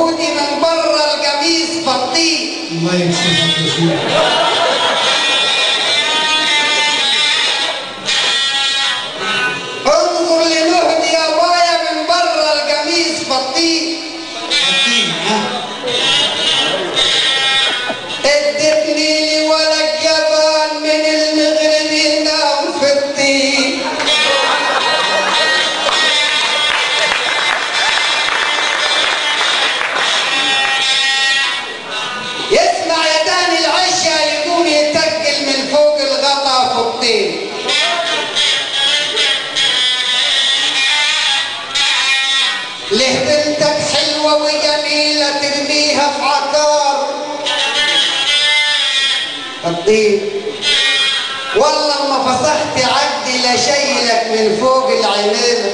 الهودي من بره القميص فضيه الله يكسفك يا سيدي انظر لمهدي يا بايا من بره القميص فضيه حكيم ها ادتني لي ولا الجبان من المغرب ينام في الطين يسمع يا تاني العشاء يقوم يتقل من فوق الغطا في الطين ليه بنتك حلوة وجميلة ترميها في عقار الطين والله ما فسخت عقدي لشيلك من فوق العمامة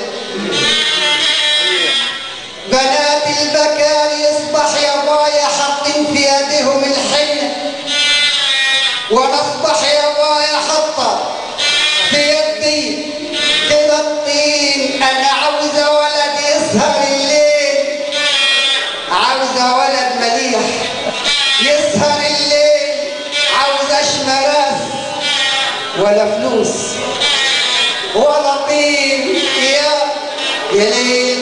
بنات البكار يصبح يا بايا حاطين في يدهم الحنة وانا اصبح يا بايا حاطة في يدي كده الطين انا عاوزة ولد يسهر الليل عاوزة ولد مليح يسهر الليل عاوزة شمراس ولا فلوس ولا طين يا يا ليل